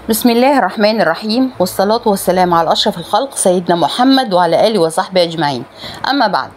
بسم الله الرحمن الرحيم والصلاة والسلام على أشرف الخلق سيدنا محمد وعلى آله وصحبه أجمعين أما بعد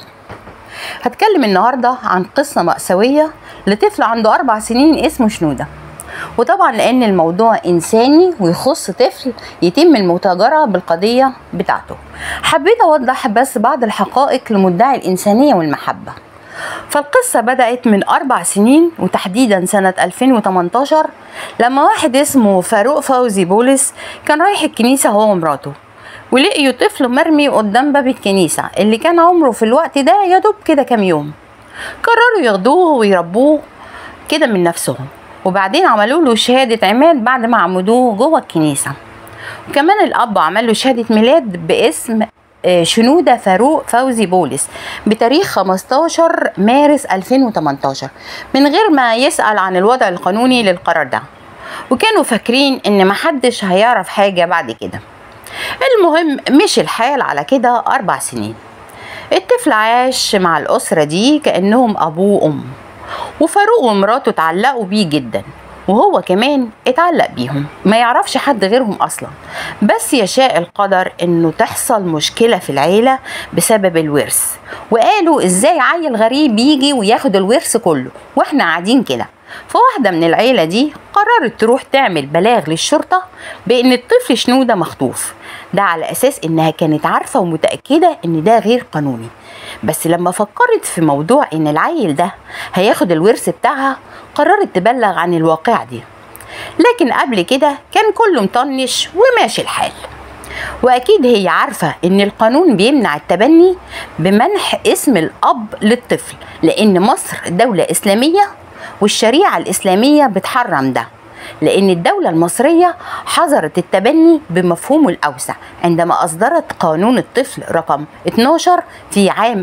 هتكلم النهاردة عن قصة مأساوية لطفل عنده أربع سنين اسمه شنودة وطبعا لأن الموضوع إنساني ويخص طفل يتم المتاجرة بالقضية بتاعته حبيت أوضح بس بعض الحقائق لمدعي الإنسانية والمحبة فالقصة بدأت من أربع سنين وتحديدا سنة 2018 لما واحد اسمه فاروق فوزي بولس كان رايح الكنيسة هو ومراته ولقيوا طفل مرمي قدام باب الكنيسة اللي كان عمره في الوقت ده يدوب كده كام يوم قرروا ياخدوه ويربوه كده من نفسهم وبعدين عملوا له شهادة عماد بعد ما عمدوه جوه الكنيسة وكمان الأب عمل له شهادة ميلاد باسم شنودة فاروق فوزي بولس بتاريخ 15 مارس 2018 من غير ما يسأل عن الوضع القانوني للقرار ده وكانوا فاكرين ان محدش هيعرف حاجة بعد كده المهم مشي الحال على كده أربع سنين الطفل عاش مع الأسرة دي كأنهم أبوه وأم وفاروق ومراته اتعلقوا بيه جدا وهو كمان اتعلق بيهم ما يعرفش حد غيرهم اصلا بس يشاء القدر انه تحصل مشكله في العيله بسبب الورث وقالوا ازاي عيل غريب يجي وياخد الورث كله واحنا قاعدين كده فواحدة من العيلة دي قررت تروح تعمل بلاغ للشرطة بأن الطفل شنودة مخطوف ده على أساس إنها كانت عارفة ومتأكدة إن ده غير قانوني بس لما فكرت في موضوع إن العيل ده هياخد الورث بتاعها قررت تبلغ عن الواقعة دي لكن قبل كده كان كله مطنش وماشي الحال واكيد هي عارفه ان القانون بيمنع التبني بمنح اسم الاب للطفل لان مصر دوله اسلاميه والشريعه الاسلاميه بتحرم ده لأن الدولة المصرية حظرت التبني بمفهومه الأوسع عندما أصدرت قانون الطفل رقم 12 في عام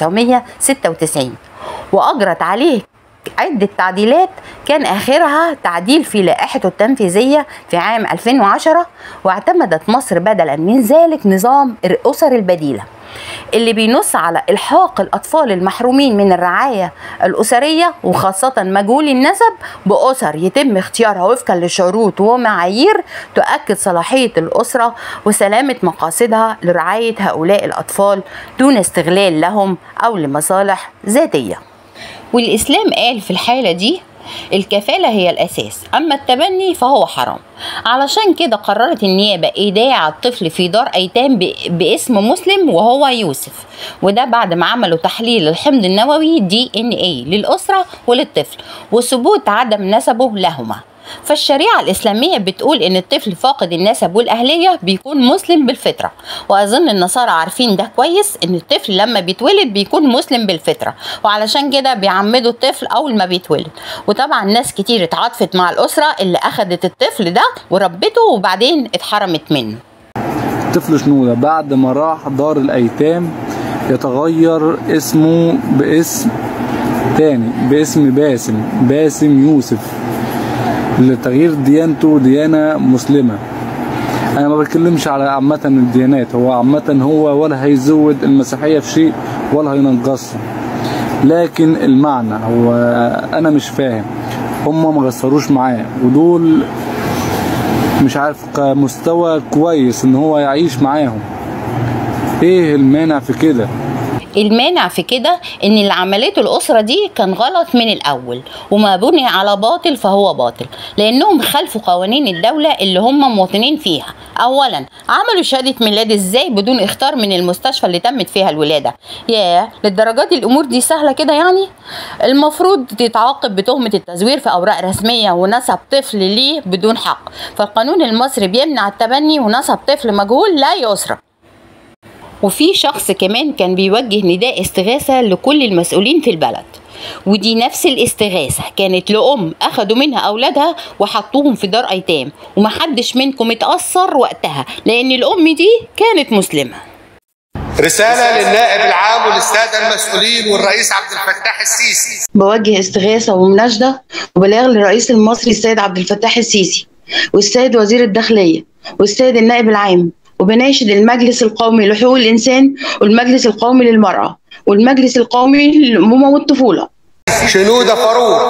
1996 وأجرت عليه عدة تعديلات كان آخرها تعديل في لائحته التنفيذية في عام 2010 واعتمدت مصر بدلا من ذلك نظام الأسر البديلة اللي بينص على إلحاق الأطفال المحرومين من الرعاية الأسرية وخاصة مجهول النسب بأسر يتم اختيارها وفقا لشروط ومعايير تؤكد صلاحية الأسرة وسلامة مقاصدها لرعاية هؤلاء الأطفال دون استغلال لهم أو لمصالح ذاتية والإسلام قال في الحالة دي الكفالة هي الأساس أما التبني فهو حرام علشان كده قررت النيابة إيداع الطفل في دار أيتام باسم مسلم وهو يوسف وده بعد ما عملوا تحليل الحمض النووي دي ان اي للأسرة وللطفل وثبوت عدم نسبه لهما فالشريعة الإسلامية بتقول إن الطفل فاقد النسب والأهلية بيكون مسلم بالفطرة وأظن النصارى عارفين ده كويس إن الطفل لما بيتولد بيكون مسلم بالفطرة وعلشان كده بيعمدوا الطفل أول ما بيتولد وطبعا ناس كتير اتعاطفت مع الأسرة اللي أخدت الطفل ده وربته وبعدين اتحرمت منه الطفل شنودة بعد ما راح دار الأيتام يتغير اسمه باسم تاني باسم باسم باسم يوسف لتغيير ديانته ديانة مسلمة أنا ما بتكلمش على عامة الديانات هو عامة هو ولا هيزود المسيحية في شيء ولا هينقصها لكن المعنى هو أنا مش فاهم هم ما قصروش معاه ودول مش عارف كمستوى كويس ان هو يعيش معاهم ايه المانع في كده المانع في كده ان اللي عملته الاسره دي كان غلط من الاول وما بني على باطل فهو باطل لانهم خالفوا قوانين الدوله اللي هم مواطنين فيها اولا عملوا شهاده ميلاد ازاي بدون اختار من المستشفى اللي تمت فيها الولاده ياه للدرجات دي الامور دي سهله كده يعني المفروض تتعاقب بتهمه التزوير في اوراق رسميه ونسب طفل ليه بدون حق فالقانون المصري بيمنع التبني ونسب طفل مجهول لا يسرى وفي شخص كمان كان بيوجه نداء استغاثة لكل المسؤولين في البلد ودي نفس الاستغاثة كانت لأم أخدوا منها أولادها وحطوهم في دار أيتام ومحدش منكم اتأثر وقتها لأن الأم دي كانت مسلمة رسالة للنائب العام والسادة المسؤولين والرئيس عبد الفتاح السيسي بوجه استغاثة ومناشدة وبلاغ للرئيس المصري السيد عبد الفتاح السيسي والسيد وزير الداخلية والسيد النائب العام وبناشد المجلس القومي لحقوق الإنسان والمجلس القومي للمرأة والمجلس القومي للأمومة والطفولة شنودة فاروق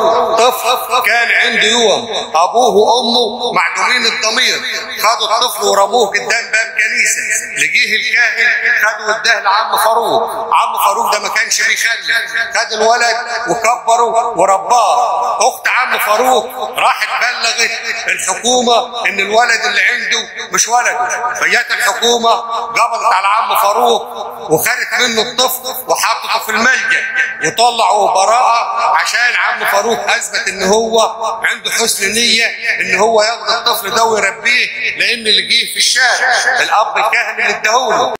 طفل كان عنده يوم ابوه وامه معدومين الضمير خدوا الطفل ورموه قدام باب كنيسه لجيه الكاهن خدوا وداه لعم فاروق عم فاروق ده ما كانش بيخلف خد الولد وكبره ورباه اخت عم فاروق راحت بلغت الحكومه ان الولد اللي عنده مش ولده فجت الحكومه قبضت على عم فاروق وخدت منه الطفل وحطته في الملجا وطلعوا براءه عشان عم فاروق اثبت ان هو عنده حسن نيه ان هو ياخد الطفل ده ويربيه لان اللي جه في الشارع الاب الكاهن اللي اداهوله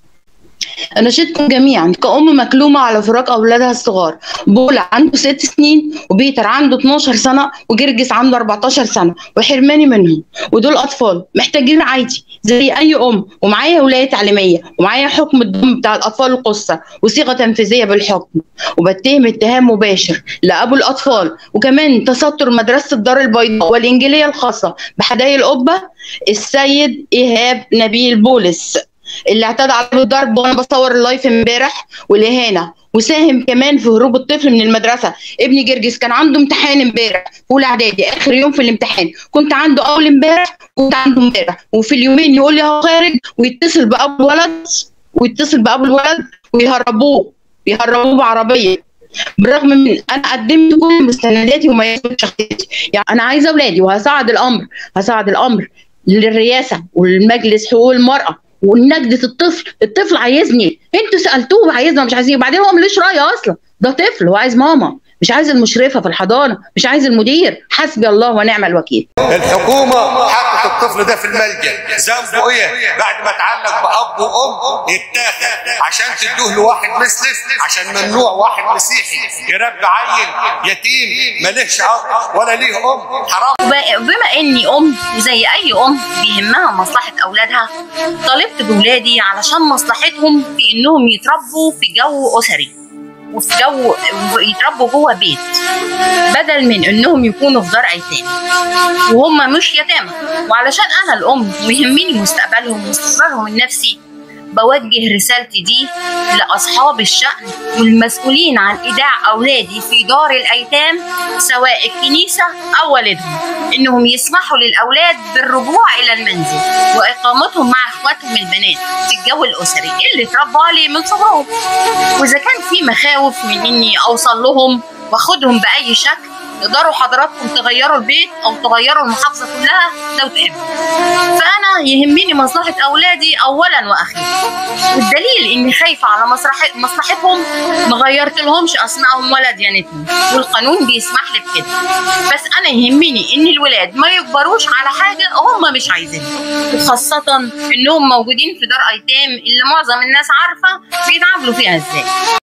أناشدكم جميعا كأم مكلومة على فراق أولادها الصغار بولا عنده ست سنين وبيتر عنده 12 سنة وجرجس عنده 14 سنة وحرماني منهم ودول أطفال محتاجين رعايتي زي أي أم ومعايا ولاية تعليمية ومعايا حكم الضم بتاع الأطفال القصة وصيغة تنفيذية بالحكم وبتهم اتهام مباشر لأبو الأطفال وكمان تستر مدرسة الدار البيضاء والإنجيلية الخاصة بحدائق القبة السيد إيهاب نبيل بولس اللي اعتدى على الضرب وانا بصور اللايف امبارح والاهانه وساهم كمان في هروب الطفل من المدرسه ابني جرجس كان عنده امتحان امبارح في اولى اعدادي اخر يوم في الامتحان كنت عنده اول امبارح كنت عنده امبارح وفي اليومين يقول لي هو خارج ويتصل بابو الولد ويتصل بابو الولد ويهربوه يهربوه بعربيه بالرغم من انا قدمت كل مستنداتي ومميزات شخصيتي يعني انا عايزه اولادي وهساعد الامر هساعد الامر للرئاسه والمجلس حقوق المراه ونجدة الطفل الطفل عايزني انتوا سالتوه عايزنا مش عايزين وبعدين هو ملوش راي اصلا ده طفل هو عايز ماما مش عايز المشرفه في الحضانه مش عايز المدير حسبي الله ونعم الوكيل الحكومه حطت الطفل ده في الملجا ذنبه ايه بعد ما اتعلق باب وام يتاخد عشان تدوه لواحد مسلم عشان ممنوع واحد مسيحي يربي عيل يتيم ملهش اب ولا ليه ام حرام بما اني ام زي اي ام بيهمها مصلحه اولادها طالبت بولادي علشان مصلحتهم في انهم يتربوا في جو اسري وفي جو يتربوا جوه بيت بدل من انهم يكونوا في دار ايتام وهم مش يتامى وعلشان انا الام ويهمني مستقبلهم واستقرارهم النفسي بوجه رسالتي دي لأصحاب الشأن والمسؤولين عن إيداع أولادي في دار الأيتام سواء الكنيسة أو والدهم إنهم يسمحوا للأولاد بالرجوع إلى المنزل وإقامتهم مع إخواتهم البنات في الجو الأسري اللي اتربوا عليه من صغرهم وإذا كان في مخاوف من إني أوصل لهم واخدهم بأي شكل تقدروا حضراتكم تغيروا البيت او تغيروا المحافظه كلها لو تحبوا فانا يهمني مصلحه اولادي اولا واخيرا والدليل اني خايفه على مصلحه مصلحتهم ما غيرت لهمش اسمائهم ولا ديانتهم والقانون بيسمح لي بكده بس انا يهمني ان الولاد ما يكبروش على حاجه هم مش عايزينها وخاصه انهم موجودين في دار ايتام اللي معظم الناس عارفه بيتعاملوا فيها ازاي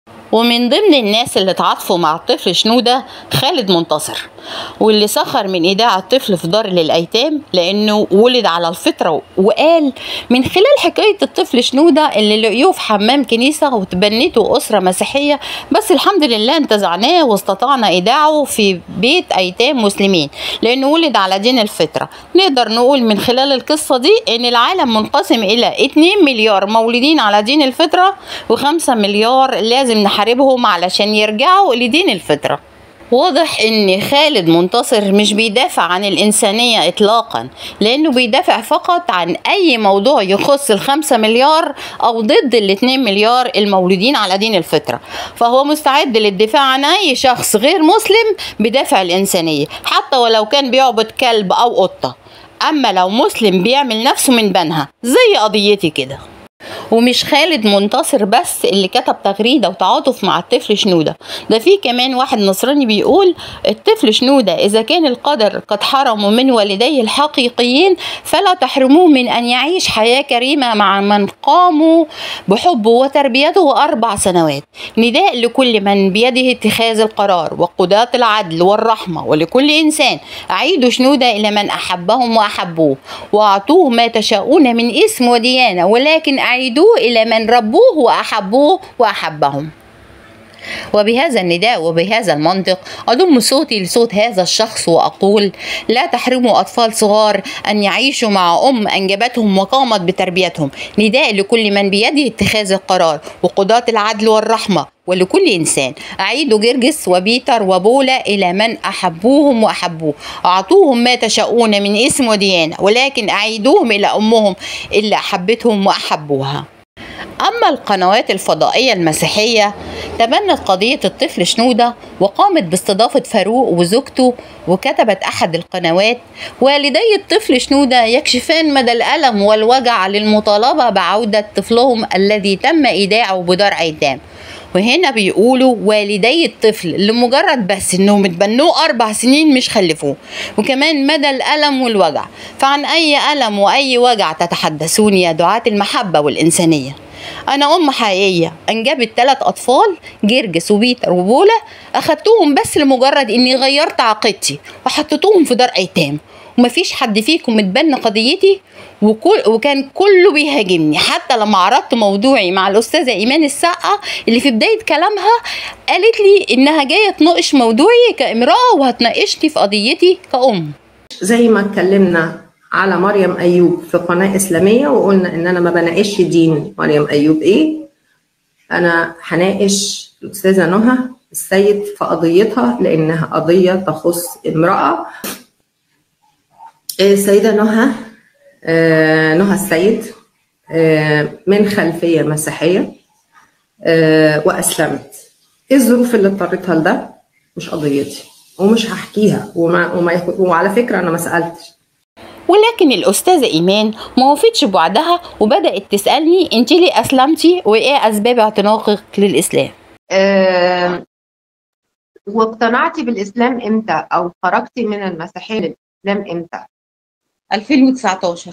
ومن ضمن الناس اللي تعاطفوا مع الطفل شنودة خالد منتصر واللي سخر من إيداع الطفل في دار للأيتام لأنه ولد على الفطرة وقال من خلال حكاية الطفل شنودة اللي لقيوه في حمام كنيسة وتبنته أسرة مسيحية بس الحمد لله انتزعناه واستطعنا إيداعه في بيت أيتام مسلمين لأنه ولد على دين الفطرة نقدر نقول من خلال القصة دي إن العالم منقسم إلى 2 مليار مولودين على دين الفطرة و5 مليار لازم نحاربهم علشان يرجعوا لدين الفطرة واضح ان خالد منتصر مش بيدافع عن الانسانيه اطلاقا لانه بيدافع فقط عن اي موضوع يخص الخمسة مليار او ضد الاتنين مليار المولودين على دين الفطره فهو مستعد للدفاع عن اي شخص غير مسلم بدافع الانسانيه حتى ولو كان بيعبد كلب او قطه اما لو مسلم بيعمل نفسه من بنها زي قضيتي كده ومش خالد منتصر بس اللي كتب تغريده وتعاطف مع الطفل شنوده ده في كمان واحد نصراني بيقول الطفل شنوده اذا كان القدر قد حرمه من والديه الحقيقيين فلا تحرموه من ان يعيش حياه كريمه مع من قاموا بحبه وتربيته اربع سنوات نداء لكل من بيده اتخاذ القرار وقضاة العدل والرحمه ولكل انسان اعيدوا شنوده الى من احبهم واحبوه واعطوه ما تشاءون من اسم وديانه ولكن أعيدوه إلى من ربوه وأحبوه وأحبهم وبهذا النداء وبهذا المنطق أضم صوتي لصوت هذا الشخص وأقول لا تحرموا أطفال صغار أن يعيشوا مع أم أنجبتهم وقامت بتربيتهم نداء لكل من بيده اتخاذ القرار وقضاة العدل والرحمة ولكل إنسان أعيدوا جرجس وبيتر وبولا إلى من أحبوهم وأحبوه أعطوهم ما تشاءون من اسم وديانة ولكن أعيدوهم إلى أمهم اللي أحبتهم وأحبوها أما القنوات الفضائية المسيحية تبنت قضية الطفل شنودة وقامت باستضافة فاروق وزوجته وكتبت أحد القنوات والدي الطفل شنودة يكشفان مدى الألم والوجع للمطالبة بعودة طفلهم الذي تم إيداعه بدار أيتام وهنا بيقولوا والدي الطفل لمجرد بس انهم اتبنوه اربع سنين مش خلفوه وكمان مدى الالم والوجع فعن اي الم واي وجع تتحدثون يا دعاة المحبة والانسانية انا ام حقيقية انجبت ثلاث اطفال جرجس وبيتر وبولا اخدتهم بس لمجرد اني غيرت عقيدتي وحطيتهم في دار ايتام ومفيش حد فيكم اتبنى قضيتي وكل وكان كله بيهاجمني حتى لما عرضت موضوعي مع الاستاذه ايمان السقا اللي في بدايه كلامها قالت لي انها جايه تناقش موضوعي كامراه وهتناقشني في قضيتي كأم زي ما اتكلمنا على مريم ايوب في قناه اسلاميه وقلنا ان انا ما بناقش دين مريم ايوب ايه انا هناقش الاستاذه نهى السيد في قضيتها لانها قضيه تخص امراه السيده نهى آه، نهى السيد آه، من خلفيه مسيحيه آه، واسلمت ايه الظروف اللي اضطرتها لده مش قضيتي ومش هحكيها وما وما وعلى فكره انا ما سالتش ولكن الأستاذة إيمان ما وفتش بوعدها وبدأت تسألني أنت ليه أسلمتي وإيه أسباب اعتناقك للإسلام آه، واقتنعتي بالاسلام امتى او خرجتي من المسيحيه للاسلام امتى 2019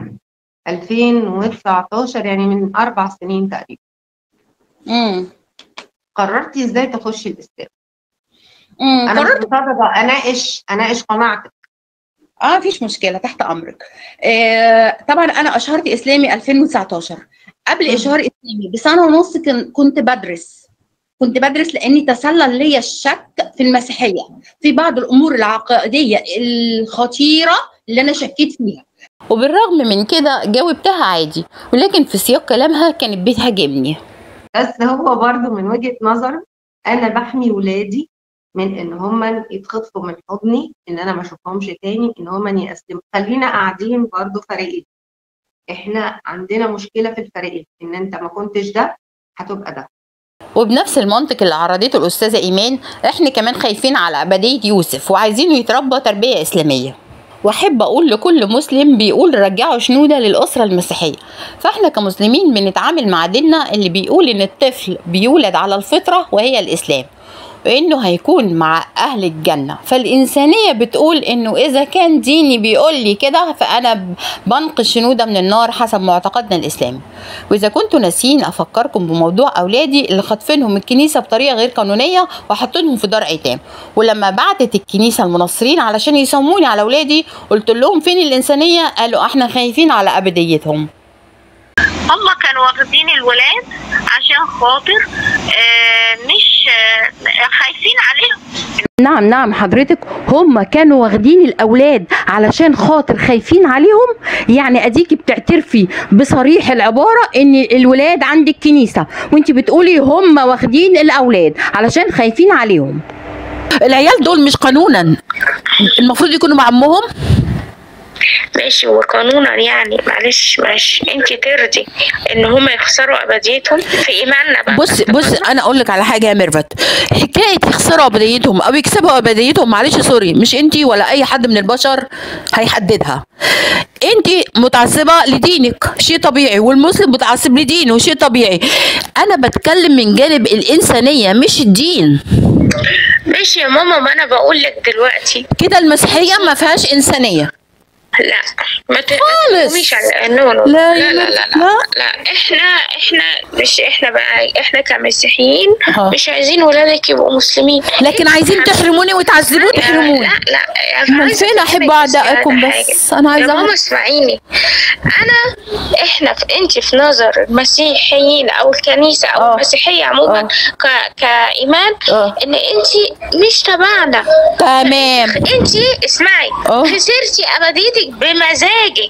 2019 يعني من اربع سنين تقريبا امم قررتي ازاي تخشي الاسلام امم انا قررت مصدقه اناقش اناقش قناعتك اه مفيش مشكله تحت امرك آه طبعا انا اشهرت اسلامي 2019 قبل مم. اشهار اسلامي بسنه ونص كن- كنت بدرس كنت بدرس لاني تسلل لي الشك في المسيحيه في بعض الامور العقائديه الخطيره اللي انا شكيت فيها وبالرغم من كده جاوبتها عادي ولكن في سياق كلامها كانت بتهاجمني بس هو برضو من وجهه نظر انا بحمي ولادي من ان هم يتخطفوا من حضني ان انا ما اشوفهمش تاني ان هم يقسموا خلينا قاعدين برضو فريقين احنا عندنا مشكله في الفريقين ان انت ما كنتش ده هتبقى ده وبنفس المنطق اللي عرضته الأستاذة إيمان إحنا كمان خايفين على أبدية يوسف وعايزينه يتربى تربية إسلامية وأحب أقول لكل مسلم بيقول رجعوا شنودة للأسرة المسيحية فإحنا كمسلمين بنتعامل مع ديننا اللي بيقول إن الطفل بيولد على الفطرة وهي الإسلام وإنه هيكون مع أهل الجنة فالإنسانية بتقول إنه إذا كان ديني بيقول لي كده فأنا ب- بنقذ شنودة من النار حسب معتقدنا الإسلامي وإذا كنتوا ناسيين أفكركم بموضوع أولادي اللي خاطفينهم الكنيسة بطريقة غير قانونية وحاطينهم في دار أيتام ولما بعتت الكنيسة المنصرين علشان يسموني على أولادي قلت لهم فين الإنسانية قالوا إحنا خايفين على أبديتهم هم كانوا واخدين الولاد عشان خاطر آه، مش آه، خايفين عليهم نعم نعم حضرتك هم كانوا واخدين الاولاد علشان خاطر خايفين عليهم يعني اديكي بتعترفي بصريح العباره ان الولاد عند الكنيسه وانت بتقولي هم واخدين الاولاد علشان خايفين عليهم العيال دول مش قانونا المفروض يكونوا مع أمهم ماشي وقانونا يعني معلش معلش انت ترضي ان هم يخسروا ابديتهم في ايماننا بقى بص بص انا اقول لك على حاجه يا ميرفت حكايه يخسروا ابديتهم او يكسبوا ابديتهم معلش سوري مش انت ولا اي حد من البشر هيحددها انت متعصبه لدينك شيء طبيعي والمسلم متعصب لدينه شيء طبيعي انا بتكلم من جانب الانسانيه مش الدين ماشي يا ماما ما انا بقول لك دلوقتي كده المسيحيه ما فيهاش انسانيه لا ما ت- ما خالص. تقوميش على نو نو لا لا يا لا لا لا, لا. لا. احنا احنا مش احنا بقى احنا كمسيحيين اه. مش عايزين ولادك يبقوا مسلمين لكن عايزين تحرموني وتعذبوني لا وتحرموني لا لا امال عايزة فين احب أفهمك بس اعدائكم على بس حاجة. انا يا عايزه ماما أعرف. اسمعيني انا احنا في انت في نظر المسيحيين او الكنيسه او اه. المسيحيه عموما اه. ك... كايمان اه. ان انت مش تبعنا تمام انت اسمعي اه. خسرتي ابديتك بمزاجك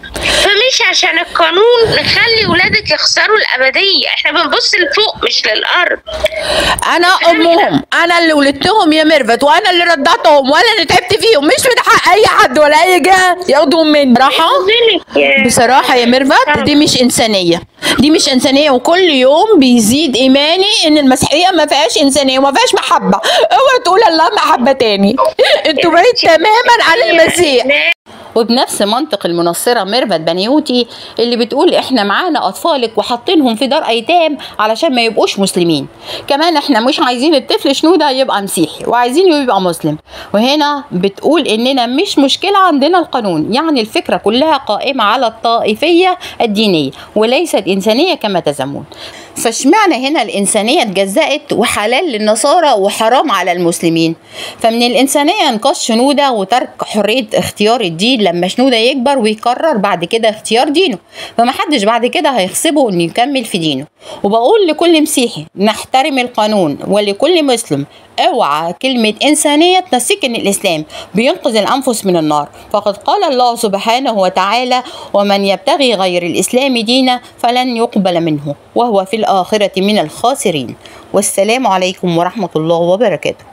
فمش عشان القانون نخلي ولادك يخسروا الأبدية احنا بنبص لفوق مش للأرض انا امهم انا اللي ولدتهم يا ميرفت وانا اللي رضعتهم وانا اللي تعبت فيهم مش من حق اي حد ولا اي جهه ياخدوهم مني بصراحه يهمك يا- بصراحه يا ميرفت دي مش انسانيه دي مش انسانيه وكل يوم بيزيد ايماني ان المسيحيه ما فيهاش انسانيه وما فيهاش محبه اوعى تقول الله محبه تاني انتوا بعيد تماما عن المسيح وبنفس منطق المنصرة ميرفت بنيوتي اللي بتقول احنا معانا اطفالك وحاطينهم في دار ايتام علشان ما يبقوش مسلمين كمان احنا مش عايزين الطفل شنودة يبقى مسيحي وعايزينه يبقى مسلم وهنا بتقول اننا مش مشكلة عندنا القانون يعني الفكرة كلها قائمة على الطائفية الدينية وليست انسانية كما تزعمون فاشمعنى هنا الإنسانية اتجزأت وحلال للنصارى وحرام على المسلمين فمن الإنسانية إنقاذ شنودة وترك حرية اختيار الدين لما شنودة يكبر ويقرر بعد كده اختيار دينه فمحدش بعد كده هيغصبه إنه يكمل في دينه وبقول لكل مسيحي نحترم القانون ولكل مسلم اوعى كلمة إنسانية تنسيك إن الإسلام بينقذ الأنفس من النار فقد قال الله سبحانه وتعالى ومن يبتغي غير الإسلام دينا فلن يقبل منه وهو في الآخرة من الخاسرين والسلام عليكم ورحمة الله وبركاته